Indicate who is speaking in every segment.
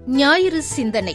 Speaker 1: ஞாயிறு சிந்தனை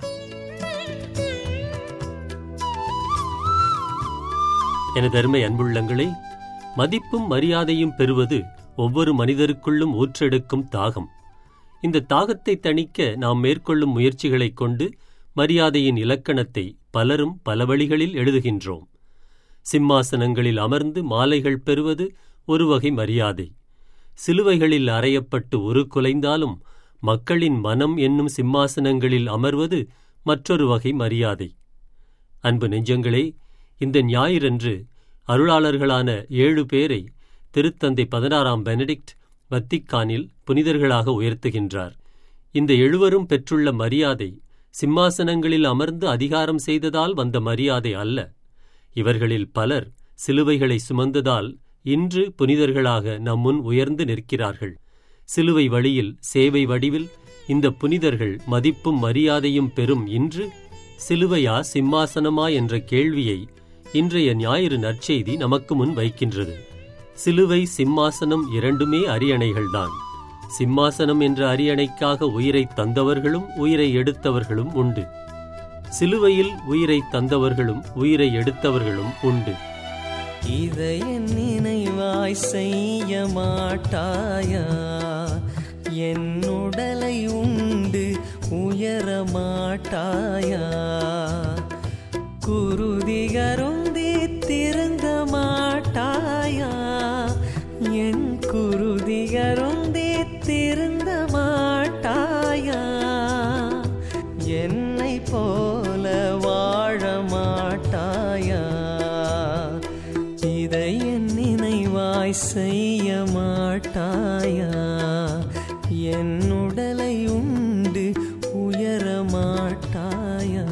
Speaker 2: எனது அருமை அன்புள்ளங்களே மதிப்பும் மரியாதையும் பெறுவது ஒவ்வொரு மனிதருக்குள்ளும் ஊற்றெடுக்கும் தாகம் இந்த தாகத்தை தணிக்க நாம் மேற்கொள்ளும் முயற்சிகளைக் கொண்டு மரியாதையின் இலக்கணத்தை பலரும் பல வழிகளில் எழுதுகின்றோம் சிம்மாசனங்களில் அமர்ந்து மாலைகள் பெறுவது ஒரு வகை மரியாதை சிலுவைகளில் அறையப்பட்டு ஒரு குலைந்தாலும் மக்களின் மனம் என்னும் சிம்மாசனங்களில் அமர்வது மற்றொரு வகை மரியாதை அன்பு நெஞ்சங்களே இந்த ஞாயிறன்று அருளாளர்களான ஏழு பேரை திருத்தந்தை பதினாறாம் பெனடிக்ட் வத்திக்கானில் புனிதர்களாக உயர்த்துகின்றார் இந்த எழுவரும் பெற்றுள்ள மரியாதை சிம்மாசனங்களில் அமர்ந்து அதிகாரம் செய்ததால் வந்த மரியாதை அல்ல இவர்களில் பலர் சிலுவைகளை சுமந்ததால் இன்று புனிதர்களாக நம்முன் உயர்ந்து நிற்கிறார்கள் சிலுவை வழியில் சேவை வடிவில் இந்த புனிதர்கள் மதிப்பும் மரியாதையும் பெறும் இன்று சிலுவையா சிம்மாசனமா என்ற கேள்வியை இன்றைய ஞாயிறு நற்செய்தி நமக்கு முன் வைக்கின்றது சிலுவை சிம்மாசனம் இரண்டுமே அரியணைகள்தான் சிம்மாசனம் என்ற அரியணைக்காக உயிரை தந்தவர்களும் உயிரை எடுத்தவர்களும் உண்டு சிலுவையில் உயிரை தந்தவர்களும் உயிரை எடுத்தவர்களும் உண்டு
Speaker 3: இதை என் நினைவாய் செய்ய மாட்டாயா என் உடலை உண்டு உயர மாட்டாயா குருதிகருந்தி திருந்த மாட்டாயா என் குருதிகருந்தி திருந்த மாட்டாயா என்னை போல வாழ மாட்டாயா இதை என் நினைவாய் செய்ய மாட்டாயா என் உடலை உண்டு உயர மாட்டாயா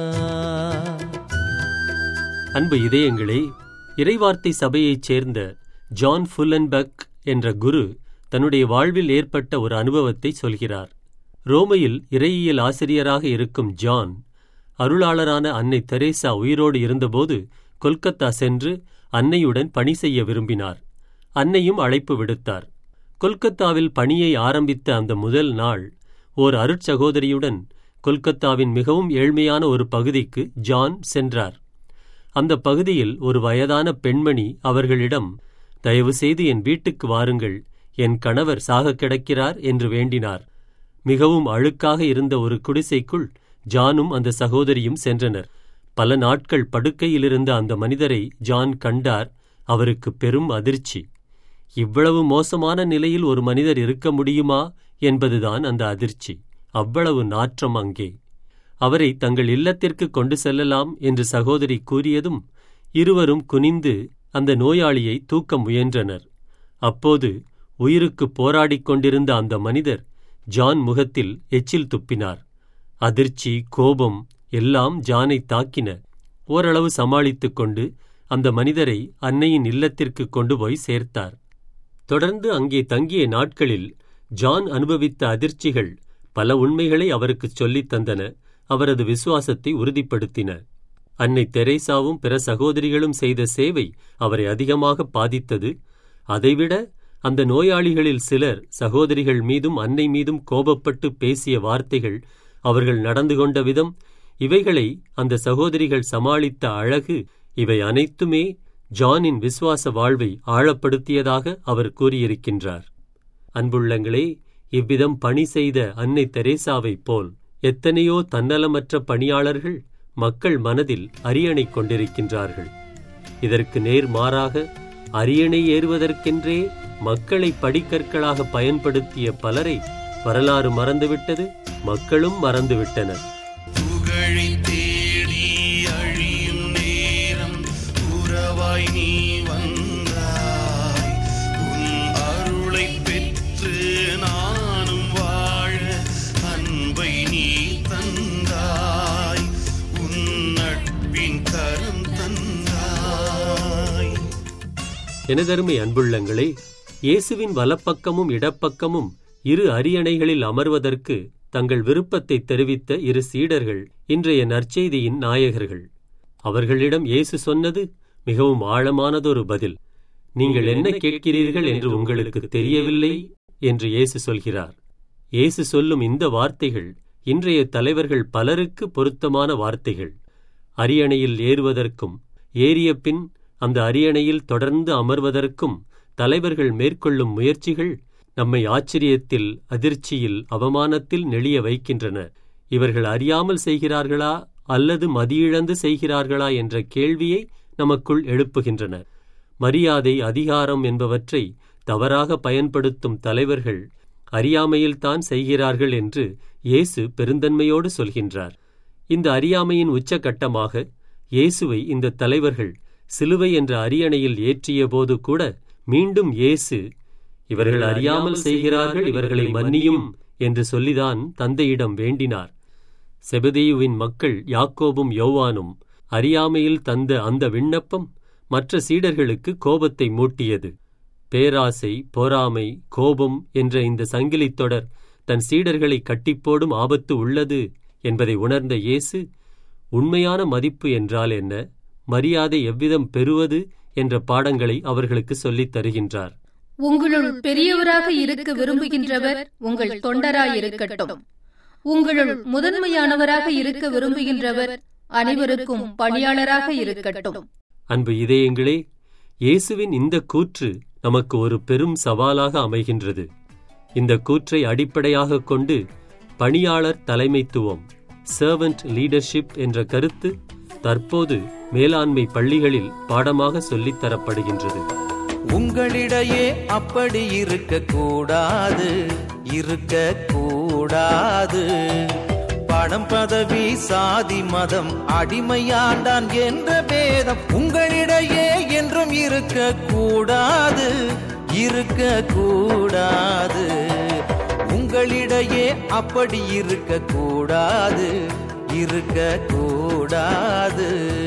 Speaker 2: அன்பு இதயங்களே இறைவார்த்தை சபையைச் சேர்ந்த ஜான் ஃபுல்லன்பக் என்ற குரு தன்னுடைய வாழ்வில் ஏற்பட்ட ஒரு அனுபவத்தை சொல்கிறார் ரோமையில் இறையியல் ஆசிரியராக இருக்கும் ஜான் அருளாளரான அன்னை தெரேசா உயிரோடு இருந்தபோது கொல்கத்தா சென்று அன்னையுடன் பணி செய்ய விரும்பினார் அன்னையும் அழைப்பு விடுத்தார் கொல்கத்தாவில் பணியை ஆரம்பித்த அந்த முதல் நாள் ஓர் அருட்சகோதரியுடன் கொல்கத்தாவின் மிகவும் ஏழ்மையான ஒரு பகுதிக்கு ஜான் சென்றார் அந்த பகுதியில் ஒரு வயதான பெண்மணி அவர்களிடம் தயவு செய்து என் வீட்டுக்கு வாருங்கள் என் கணவர் சாகக் கிடக்கிறார் என்று வேண்டினார் மிகவும் அழுக்காக இருந்த ஒரு குடிசைக்குள் ஜானும் அந்த சகோதரியும் சென்றனர் பல நாட்கள் படுக்கையிலிருந்த அந்த மனிதரை ஜான் கண்டார் அவருக்கு பெரும் அதிர்ச்சி இவ்வளவு மோசமான நிலையில் ஒரு மனிதர் இருக்க முடியுமா என்பதுதான் அந்த அதிர்ச்சி அவ்வளவு நாற்றம் அங்கே அவரை தங்கள் இல்லத்திற்கு கொண்டு செல்லலாம் என்று சகோதரி கூறியதும் இருவரும் குனிந்து அந்த நோயாளியை தூக்க முயன்றனர் அப்போது உயிருக்கு போராடிக் கொண்டிருந்த அந்த மனிதர் ஜான் முகத்தில் எச்சில் துப்பினார் அதிர்ச்சி கோபம் எல்லாம் ஜானை தாக்கின ஓரளவு சமாளித்துக் கொண்டு அந்த மனிதரை அன்னையின் இல்லத்திற்கு கொண்டு போய் சேர்த்தார் தொடர்ந்து அங்கே தங்கிய நாட்களில் ஜான் அனுபவித்த அதிர்ச்சிகள் பல உண்மைகளை அவருக்குச் சொல்லித் தந்தன அவரது விசுவாசத்தை உறுதிப்படுத்தின அன்னை தெரேசாவும் பிற சகோதரிகளும் செய்த சேவை அவரை அதிகமாக பாதித்தது அதைவிட அந்த நோயாளிகளில் சிலர் சகோதரிகள் மீதும் அன்னை மீதும் கோபப்பட்டு பேசிய வார்த்தைகள் அவர்கள் நடந்து கொண்ட விதம் இவைகளை அந்த சகோதரிகள் சமாளித்த அழகு இவை அனைத்துமே ஜானின் விசுவாச வாழ்வை ஆழப்படுத்தியதாக அவர் கூறியிருக்கின்றார் அன்புள்ளங்களே இவ்விதம் பணி செய்த அன்னை தெரேசாவைப் போல் எத்தனையோ தன்னலமற்ற பணியாளர்கள் மக்கள் மனதில் அரியணை கொண்டிருக்கின்றார்கள் இதற்கு நேர் மாறாக அரியணை ஏறுவதற்கென்றே மக்களை படிக்கற்களாக பயன்படுத்திய பலரை வரலாறு மறந்துவிட்டது மக்களும் மறந்துவிட்டனர்
Speaker 4: புகழை தேடி அழியும் நேரம் உறவாய் நீ வந்தாய் உன் அருளை பெற்று நானும் வாழ அன்பை நீ தந்தாய் உன் நட்பின் கரம் தந்தாய்
Speaker 2: எனதருமை அன்புள்ளங்களே இயேசுவின் வலப்பக்கமும் இடப்பக்கமும் இரு அரியணைகளில் அமர்வதற்கு தங்கள் விருப்பத்தை தெரிவித்த இரு சீடர்கள் இன்றைய நற்செய்தியின் நாயகர்கள் அவர்களிடம் இயேசு சொன்னது மிகவும் ஆழமானதொரு பதில் நீங்கள் என்ன கேட்கிறீர்கள் என்று உங்களுக்கு தெரியவில்லை என்று இயேசு சொல்கிறார் இயேசு சொல்லும் இந்த வார்த்தைகள் இன்றைய தலைவர்கள் பலருக்கு பொருத்தமான வார்த்தைகள் அரியணையில் ஏறுவதற்கும் ஏறிய பின் அந்த அரியணையில் தொடர்ந்து அமர்வதற்கும் தலைவர்கள் மேற்கொள்ளும் முயற்சிகள் நம்மை ஆச்சரியத்தில் அதிர்ச்சியில் அவமானத்தில் நெளிய வைக்கின்றன இவர்கள் அறியாமல் செய்கிறார்களா அல்லது மதியிழந்து செய்கிறார்களா என்ற கேள்வியை நமக்குள் எழுப்புகின்றன மரியாதை அதிகாரம் என்பவற்றை தவறாக பயன்படுத்தும் தலைவர்கள் அறியாமையில்தான் செய்கிறார்கள் என்று இயேசு பெருந்தன்மையோடு சொல்கின்றார் இந்த அறியாமையின் உச்சகட்டமாக இயேசுவை இந்த தலைவர்கள் சிலுவை என்ற அரியணையில் ஏற்றியபோது கூட மீண்டும் இயேசு இவர்கள் அறியாமல் செய்கிறார்கள் இவர்களை மன்னியும் என்று சொல்லிதான் தந்தையிடம் வேண்டினார் செபதேயுவின் மக்கள் யாக்கோபும் யோவானும் அறியாமையில் தந்த அந்த விண்ணப்பம் மற்ற சீடர்களுக்கு கோபத்தை மூட்டியது பேராசை பொறாமை கோபம் என்ற இந்த சங்கிலித் தொடர் தன் சீடர்களை கட்டிப்போடும் ஆபத்து உள்ளது என்பதை உணர்ந்த இயேசு உண்மையான மதிப்பு என்றால் என்ன மரியாதை எவ்விதம் பெறுவது என்ற பாடங்களை அவர்களுக்கு சொல்லித் தருகின்றார்
Speaker 1: உங்களுள் பெரியவராக இருக்க விரும்புகின்றவர் உங்கள் தொண்டராய் இருக்கட்டும் உங்களுள் முதன்மையானவராக இருக்க விரும்புகின்றவர் அனைவருக்கும் பணியாளராக இருக்கட்டும்
Speaker 2: அன்பு இதயங்களே இயேசுவின் இந்த கூற்று நமக்கு ஒரு பெரும் சவாலாக அமைகின்றது இந்த கூற்றை அடிப்படையாகக் கொண்டு பணியாளர் தலைமைத்துவம் சர்வன்ட் லீடர்ஷிப் என்ற கருத்து தற்போது மேலாண்மை பள்ளிகளில் பாடமாக சொல்லித் தரப்படுகின்றது
Speaker 3: உங்களிடையே அப்படி இருக்க கூடாது இருக்க கூடாது பணம் பதவி சாதி மதம் அடிமையாண்டான் என்ற பேதம் உங்களிடையே என்றும் இருக்க கூடாது இருக்க கூடாது உங்களிடையே அப்படி இருக்க கூடாது இருக்க கூடாது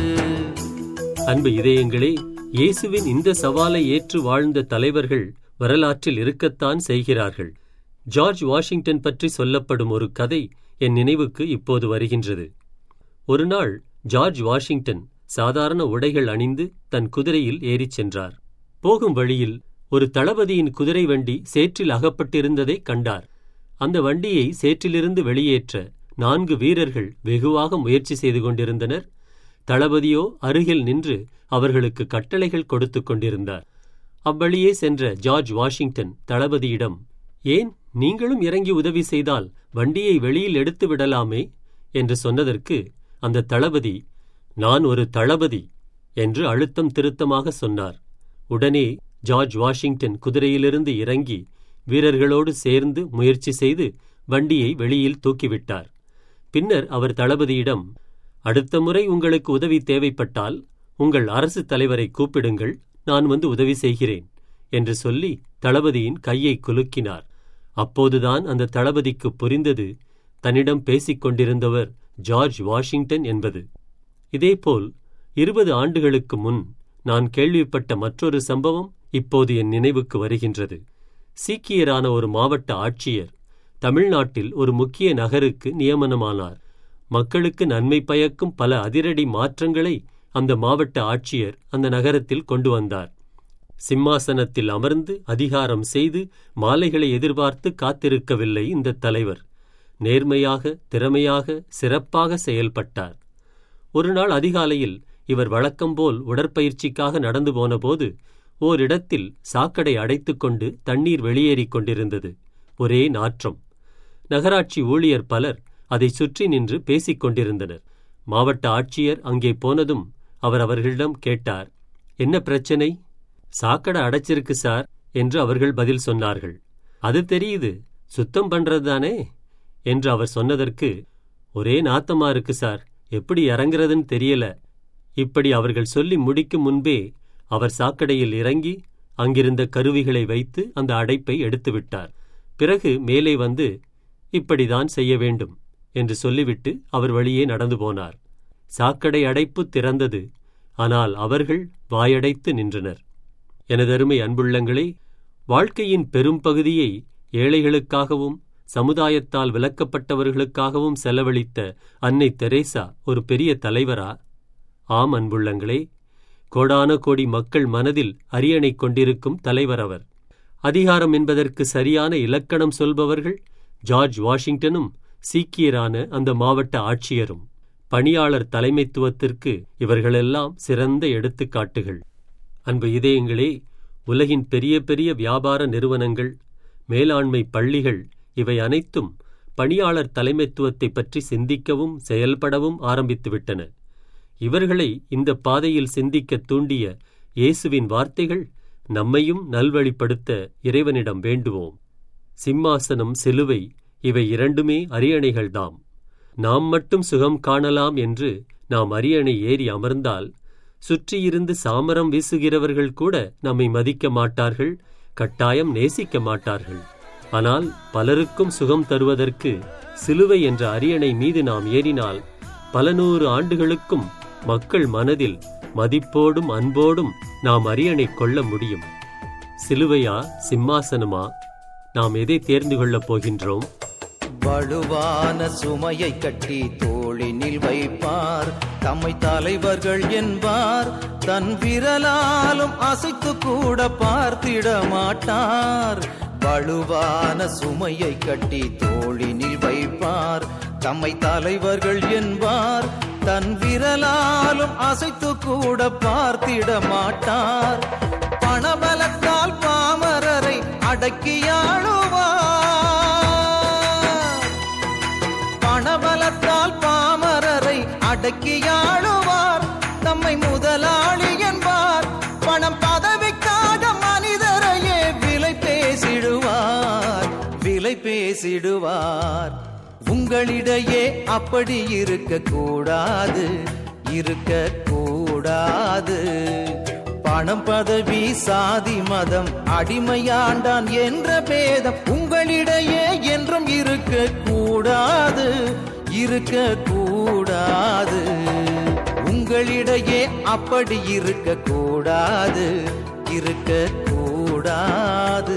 Speaker 2: அன்பு இதயங்களே இயேசுவின் இந்த சவாலை ஏற்று வாழ்ந்த தலைவர்கள் வரலாற்றில் இருக்கத்தான் செய்கிறார்கள் ஜார்ஜ் வாஷிங்டன் பற்றி சொல்லப்படும் ஒரு கதை என் நினைவுக்கு இப்போது வருகின்றது ஒருநாள் ஜார்ஜ் வாஷிங்டன் சாதாரண உடைகள் அணிந்து தன் குதிரையில் ஏறிச் சென்றார் போகும் வழியில் ஒரு தளபதியின் குதிரை வண்டி சேற்றில் அகப்பட்டிருந்ததை கண்டார் அந்த வண்டியை சேற்றிலிருந்து வெளியேற்ற நான்கு வீரர்கள் வெகுவாக முயற்சி செய்து கொண்டிருந்தனர் தளபதியோ அருகில் நின்று அவர்களுக்கு கட்டளைகள் கொடுத்துக் கொண்டிருந்தார் அவ்வழியே சென்ற ஜார்ஜ் வாஷிங்டன் தளபதியிடம் ஏன் நீங்களும் இறங்கி உதவி செய்தால் வண்டியை வெளியில் எடுத்து விடலாமே என்று சொன்னதற்கு அந்த தளபதி நான் ஒரு தளபதி என்று அழுத்தம் திருத்தமாக சொன்னார் உடனே ஜார்ஜ் வாஷிங்டன் குதிரையிலிருந்து இறங்கி வீரர்களோடு சேர்ந்து முயற்சி செய்து வண்டியை வெளியில் தூக்கிவிட்டார் பின்னர் அவர் தளபதியிடம் அடுத்த முறை உங்களுக்கு உதவி தேவைப்பட்டால் உங்கள் அரசு தலைவரை கூப்பிடுங்கள் நான் வந்து உதவி செய்கிறேன் என்று சொல்லி தளபதியின் கையை குலுக்கினார் அப்போதுதான் அந்த தளபதிக்கு புரிந்தது தன்னிடம் பேசிக் கொண்டிருந்தவர் ஜார்ஜ் வாஷிங்டன் என்பது இதேபோல் இருபது ஆண்டுகளுக்கு முன் நான் கேள்விப்பட்ட மற்றொரு சம்பவம் இப்போது என் நினைவுக்கு வருகின்றது சீக்கியரான ஒரு மாவட்ட ஆட்சியர் தமிழ்நாட்டில் ஒரு முக்கிய நகருக்கு நியமனமானார் மக்களுக்கு நன்மை பயக்கும் பல அதிரடி மாற்றங்களை அந்த மாவட்ட ஆட்சியர் அந்த நகரத்தில் கொண்டு வந்தார் சிம்மாசனத்தில் அமர்ந்து அதிகாரம் செய்து மாலைகளை எதிர்பார்த்து காத்திருக்கவில்லை இந்த தலைவர் நேர்மையாக திறமையாக சிறப்பாக செயல்பட்டார் ஒருநாள் அதிகாலையில் இவர் வழக்கம்போல் உடற்பயிற்சிக்காக நடந்து போனபோது ஓரிடத்தில் சாக்கடை அடைத்துக்கொண்டு தண்ணீர் வெளியேறிக் கொண்டிருந்தது ஒரே நாற்றம் நகராட்சி ஊழியர் பலர் அதை சுற்றி நின்று பேசிக் கொண்டிருந்தனர் மாவட்ட ஆட்சியர் அங்கே போனதும் அவர் அவர்களிடம் கேட்டார் என்ன பிரச்சனை சாக்கடை அடைச்சிருக்கு சார் என்று அவர்கள் பதில் சொன்னார்கள் அது தெரியுது சுத்தம் பண்றதுதானே என்று அவர் சொன்னதற்கு ஒரே நாத்தமா இருக்கு சார் எப்படி இறங்குறதுன்னு தெரியல இப்படி அவர்கள் சொல்லி முடிக்கும் முன்பே அவர் சாக்கடையில் இறங்கி அங்கிருந்த கருவிகளை வைத்து அந்த அடைப்பை எடுத்துவிட்டார் பிறகு மேலே வந்து இப்படிதான் செய்ய வேண்டும் என்று சொல்லிவிட்டு அவர் வழியே நடந்து போனார் சாக்கடை அடைப்பு திறந்தது ஆனால் அவர்கள் வாயடைத்து நின்றனர் எனதருமை அன்புள்ளங்களே வாழ்க்கையின் பெரும் பகுதியை ஏழைகளுக்காகவும் சமுதாயத்தால் விலக்கப்பட்டவர்களுக்காகவும் செலவழித்த அன்னை தெரேசா ஒரு பெரிய தலைவரா ஆம் அன்புள்ளங்களே கோடான கோடி மக்கள் மனதில் அரியணை கொண்டிருக்கும் தலைவர் அவர் அதிகாரம் என்பதற்கு சரியான இலக்கணம் சொல்பவர்கள் ஜார்ஜ் வாஷிங்டனும் சீக்கியரான அந்த மாவட்ட ஆட்சியரும் பணியாளர் தலைமைத்துவத்திற்கு இவர்களெல்லாம் சிறந்த எடுத்துக்காட்டுகள் அன்பு இதயங்களே உலகின் பெரிய பெரிய வியாபார நிறுவனங்கள் மேலாண்மை பள்ளிகள் இவை அனைத்தும் பணியாளர் தலைமைத்துவத்தை பற்றி சிந்திக்கவும் செயல்படவும் ஆரம்பித்துவிட்டன இவர்களை இந்த பாதையில் சிந்திக்க தூண்டிய இயேசுவின் வார்த்தைகள் நம்மையும் நல்வழிப்படுத்த இறைவனிடம் வேண்டுவோம் சிம்மாசனம் சிலுவை இவை இரண்டுமே அரியணைகள்தாம் நாம் மட்டும் சுகம் காணலாம் என்று நாம் அரியணை ஏறி அமர்ந்தால் சுற்றியிருந்து சாமரம் வீசுகிறவர்கள் கூட நம்மை மதிக்க மாட்டார்கள் கட்டாயம் நேசிக்க மாட்டார்கள் ஆனால் பலருக்கும் சுகம் தருவதற்கு சிலுவை என்ற அரியணை மீது நாம் ஏறினால் பல நூறு ஆண்டுகளுக்கும் மக்கள் மனதில் மதிப்போடும் அன்போடும் நாம் அரியணை கொள்ள முடியும் சிலுவையா சிம்மாசனமா நாம் எதை தேர்ந்து கொள்ளப் போகின்றோம்
Speaker 3: வலுவான சுமையை கட்டி தோளினில் வைப்பார் தம்மை தலைவர்கள் என்பார் தன் விரலாலும் அசைத்து கூட பார்த்திட மாட்டார் வலுவான சுமையை கட்டி தோளினில் வைப்பார் தம்மை தலைவர்கள் என்பார் தன் விரலாலும் அசைத்து கூட பார்த்திட மாட்டார் பணபலத்தால் பாமரரை அடக்கியாளுவார் பணபலத்தால் பாமரரை அடக்கியாளுவார் தம்மை முதலாளி என்பார் பணம் பதவிக்காக மனிதரையே விலை பேசிடுவார் விலை பேசிடுவார் உங்களிடையே அப்படி இருக்க கூடாது இருக்க கூடாது பணம் பதவி சாதி மதம் அடிமையாண்டான் என்ற பேதம் உங்களிடையே என்றும் இருக்க கூடாது இருக்க கூடாது உங்களிடையே அப்படி இருக்க கூடாது இருக்க கூடாது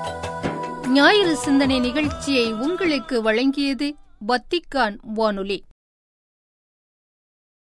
Speaker 1: ஞாயிறு சிந்தனை நிகழ்ச்சியை உங்களுக்கு வழங்கியது வத்திக்கான் வானொலி